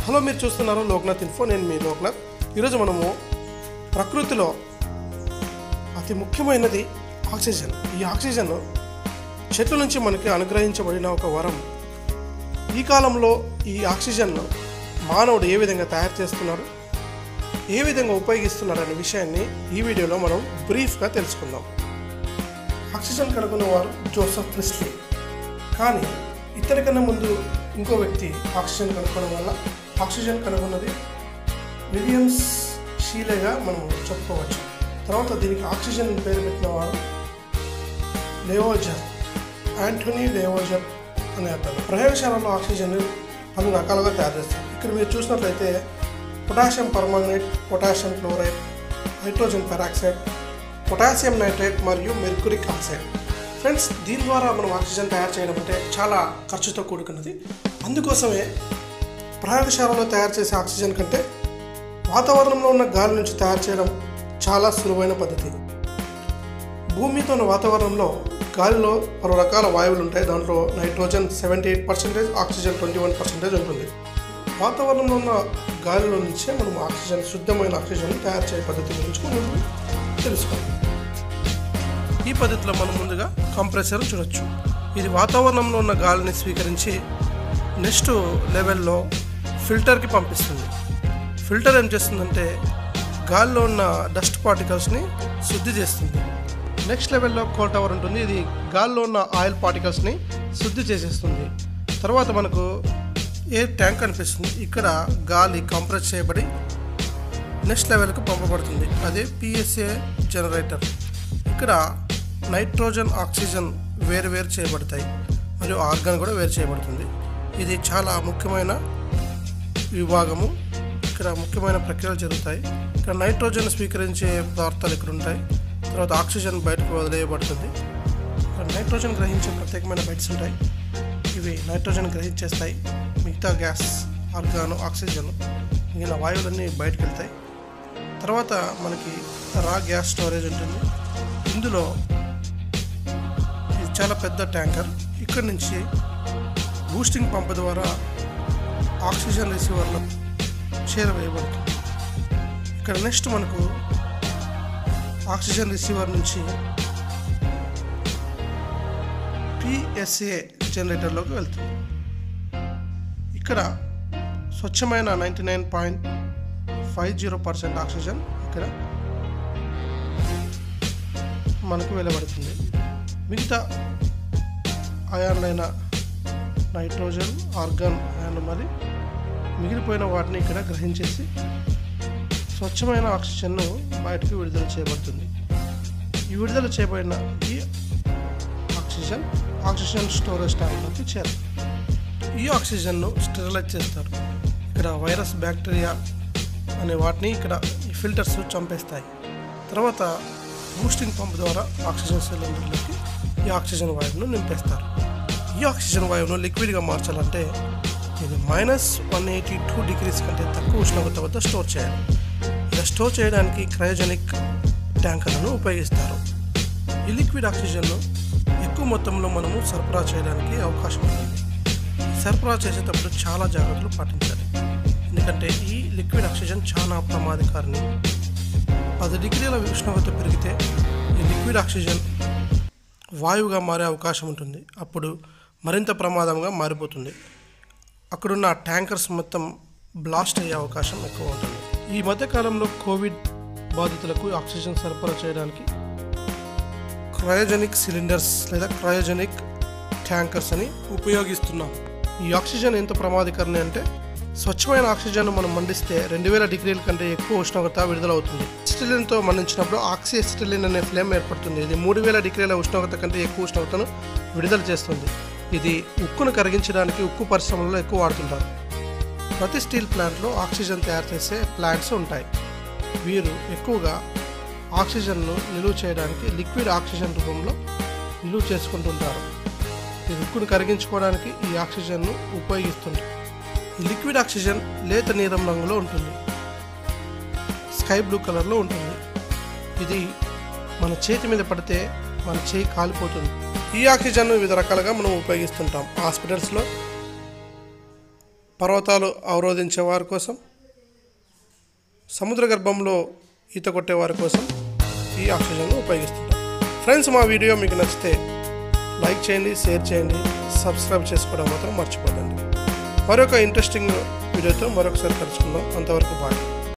hello మీరు చూస్తున్నారు Loknath info నేను మీ లోక్నాథ్ ఈరోజు మనము ప్రకృతిలో అతి ముఖ్యమైనది ఆక్సిజన్ ఈ ఆక్సిజన్ చెట్ల నుంచి మనకి అనుగ్రహించబడిన ఒక వరం ఈ కాలంలో ఈ ఆక్సిజన్ మానవుడు ఏ విధంగా తయారు చేస్తున్నాడు ఏ విధంగా ఉపయోగిస్తున్నాడు అనే విషయాన్ని ఈ వీడియోలో మనం బ్రీఫ్గా తెలుసుకుందాం ఆక్సిజన్ కనుగొన్న వారు జోసఫ్ ప్రిస్లీ కానీ ఇతని కన్నా ముందు ఇంకో వ్యక్తి ఆక్సిజన్ కనుక్కోవడం వల్ల ఆక్సిజన్ కనుగొన్నది విలియమ్స్ షీలేగా మనం చెప్పుకోవచ్చు తర్వాత దీనికి ఆక్సిజన్ పేరు పెట్టిన వారు లేవోజర్ యాంటోనీ లేవోజర్ అనే అతను ప్రయోగశాలలో ఆక్సిజన్ పలు రకాలుగా తయారు చేస్తారు ఇక్కడ మీరు చూసినట్లయితే potassium permanganate potassium chloride hydrogen peroxide potassium nitrate మరియు మెర్కురిక్ ఆక్సైడ్ ఫ్రెండ్స్ దీని ద్వారా మనం ఆక్సిజన్ తయారు చేయడం అంటే చాలా ఖర్చుతో కూడుకున్నది అందుకోసమే ప్రయోగశాలలో తయారు చేసే ఆక్సిజన్ కంటే వాతావరణంలో ఉన్న గాలి నుంచి తయారు చేయడం చాలా సులువైన పద్ధతి భూమితో ఉన్న వాతావరణంలో గాలిలో పలు రకాల వాయువులు ఉంటాయి దాంట్లో nitrogen seventy eight percentage oxygen twenty one percentage ఉంటుంది వాతావరణంలో ఉన్న గాలిలో నుంచే మనం ఆక్సిజన్ శుద్ధమైన ఆక్సిజన్ తయారు చేసే పద్ధతి గురించి మనం తెలుసుకోవాలి ఈ పద్ధతిలో మనం ముందుగా కంప్రెసర్ చూడొచ్చు ఇది వాతావరణంలో ఉన్న గాలిని స్వీకరించి నెక్స్ట్ లెవెల్లో ఫిల్టర్కి పంపిస్తుంది ఫిల్టర్ ఏం చేస్తుందంటే గాలిలో ఉన్న డస్ట్ పార్టికల్స్ని శుద్ధి చేస్తుంది నెక్స్ట్ లెవెల్లో కోల్ టవర్ ఉంటుంది ఇది గాలిలో ఉన్న ఆయిల్ పార్టికల్స్ని శుద్ధి చేసేస్తుంది తర్వాత మనకు ఎయిర్ ట్యాంక్ కనిపిస్తుంది ఇక్కడ గాలి కంప్రెస్ చేయబడి నెక్స్ట్ లెవెల్కి పంపబడుతుంది అదే పిఎస్ఏ జనరేటర్ ఇక్కడ నైట్రోజన్ ఆక్సిజన్ వేరు వేరు చేయబడతాయి మరియు ఆర్గాన్ కూడా వేరు చేయబడుతుంది ఇది చాలా ముఖ్యమైన విభాగము ఇక్కడ ముఖ్యమైన ప్రక్రియలు జరుగుతాయి ఇక్కడ నైట్రోజన్ స్వీకరించే పదార్థాలు ఇక్కడ ఉంటాయి తర్వాత ఆక్సిజన్ బయటకు వదిలేయబడుతుంది ఇక్కడ నైట్రోజన్ గ్రహించే ప్రత్యేకమైన బైట్స్ ఉంటాయి ఇవి నైట్రోజన్ గ్రహించేస్తాయి మిగతా గ్యాస్ ఆర్గాను ఆక్సిజన్ మిగిలిన వాయువులన్నీ బయటకు వెళ్తాయి తర్వాత మనకి రా గ్యాస్ స్టోరేజ్ ఉంటుంది ఇందులో ఇది చాలా పెద్ద ట్యాంకర్ ఇక్కడ నుంచి బూస్టింగ్ పంప్ ద్వారా ఆక్సిజన్ రిసీవర్లో చేరవేయబడుతుంది ఇక్కడ నెక్స్ట్ మనకు ఆక్సిజన్ రిసీవర్ నుంచి పిఎస్ఏ జనరేటర్లోకి వెళ్తుంది ఇక్కడ స్వచ్ఛమైన ninety nine point five zero percent oxygen ఇక్కడ మనకు వెలువడుతుంది మిగతా అయాన్లైన నైట్రోజన్ ఆర్గాన్ అయాన్లు మరి మిగిలిపోయిన వాటిని ఇక్కడ గ్రహించేసి స్వచ్ఛమైన ఆక్సిజన్ను బయటకు విడుదల చేయబడుతుంది ఈ విడుదల చేయబడిన ఈ ఆక్సిజన్ ఆక్సిజన్ స్టోరేజ్ ట్యాంక్లోకి చేరు ఈ ఆక్సిజన్ను స్టెరిలైజ్ చేస్తారు ఇక్కడ వైరస్ బ్యాక్టీరియా అనే వాటిని ఇక్కడ ఈ ఫిల్టర్స్ చంపేస్తాయి తర్వాత బూస్టింగ్ పంప్ ద్వారా ఆక్సిజన్ సిలిండర్లోకి ఈ ఆక్సిజన్ వాయువును నింపేస్తారు ఈ ఆక్సిజన్ వాయువును లిక్విడ్గా మార్చాలంటే ఇది minus one eighty two degrees కంటే తక్కువ ఉష్ణోగ్రత వద్ద స్టోర్ చేయాలి ఇలా స్టోర్ చేయడానికి క్రయోజనిక్ ట్యాంకర్లను ఉపయోగిస్తారు ఈ లిక్విడ్ ఆక్సిజన్ను ఎక్కువ మొత్తంలో మనము సరఫరా చేయడానికి అవకాశం ఉంటుంది సరఫరా చేసేటప్పుడు చాలా జాగ్రత్తలు పాటించాలి ఎందుకంటే ఈ లిక్విడ్ ఆక్సిజన్ చాలా ప్రమాదకారిని పది డిగ్రీల ఉష్ణోగ్రత పెరిగితే ఈ లిక్విడ్ ఆక్సిజన్ వాయువుగా మారే అవకాశం ఉంటుంది అప్పుడు మరింత ప్రమాదంగా మారిపోతుంది అక్కడున్న ట్యాంకర్స్ మొత్తం బ్లాస్ట్ అయ్యే అవకాశం ఎక్కువ ఉంటుంది ఈ మధ్యకాలంలో కోవిడ్ బాధితులకు ఆక్సిజన్ సరఫరా చేయడానికి క్రయోజనిక్ సిలిండర్స్ లేదా క్రయోజనిక్ ట్యాంకర్స్ అని ఉపయోగిస్తున్నాం ఈ ఆక్సిజన్ ఎంత ప్రమాదకరని అంటే స్వచ్ఛమైన ఆక్సిజన్ మనం మండిస్తే రెండు వేల డిగ్రీల కంటే ఎక్కువ ఉష్ణోగ్రత విడుదలవుతుంది ఎసిటిలిన్తో మండించినప్పుడు ఆక్సి ఎసిటిలిన్ అనే ఫ్లేమ్ ఏర్పడుతుంది ఇది మూడు వేల డిగ్రీల ఉష్ణోగ్రత కంటే ఎక్కువ ఉష్ణోగ్రతను విడుదల చేస్తుంది ఇది ఉక్కును కరిగించడానికి ఉక్కు పరిశ్రమలో ఎక్కువ వాడుతుంటారు ప్రతి స్టీల్ ప్లాంట్లో ఆక్సిజన్ తయారు చేసే ప్లాంట్స్ ఉంటాయి వీరు ఎక్కువగా ఆక్సిజన్ను నిలువ చేయడానికి లిక్విడ్ ఆక్సిజన్ రూపంలో నిలువ చేసుకుంటుంటారు ఈ ఉక్కును కరిగించుకోవడానికి ఈ ఆక్సిజన్ను ఉపయోగిస్తుంటారు ఈ లిక్విడ్ ఆక్సిజన్ లేత నీలం రంగులో ఉంటుంది స్కై బ్లూ కలర్లో ఉంటుంది ఇది మన చేతి మీద పడితే మన చేయి కాలిపోతుంది ఈ ఆక్సిజన్ను వివిధ రకాలుగా మనం ఉపయోగిస్తుంటాం హాస్పిటల్స్లో పర్వతాలు అవరోధించే వారి కోసం సముద్ర గర్భంలో ఈత కొట్టే వారి కోసం ఈ ఆక్సిజన్ను ఉపయోగిస్తుంటాం ఫ్రెండ్స్ మా వీడియో మీకు నచ్చితే లైక్ చేయండి షేర్ చేయండి సబ్స్క్రైబ్ చేసుకోవడం మాత్రం మర్చిపోకండి మరొక ఇంట్రెస్టింగ్ వీడియోతో మరొకసారి కలుసుకుందాం అంతవరకు బాయ్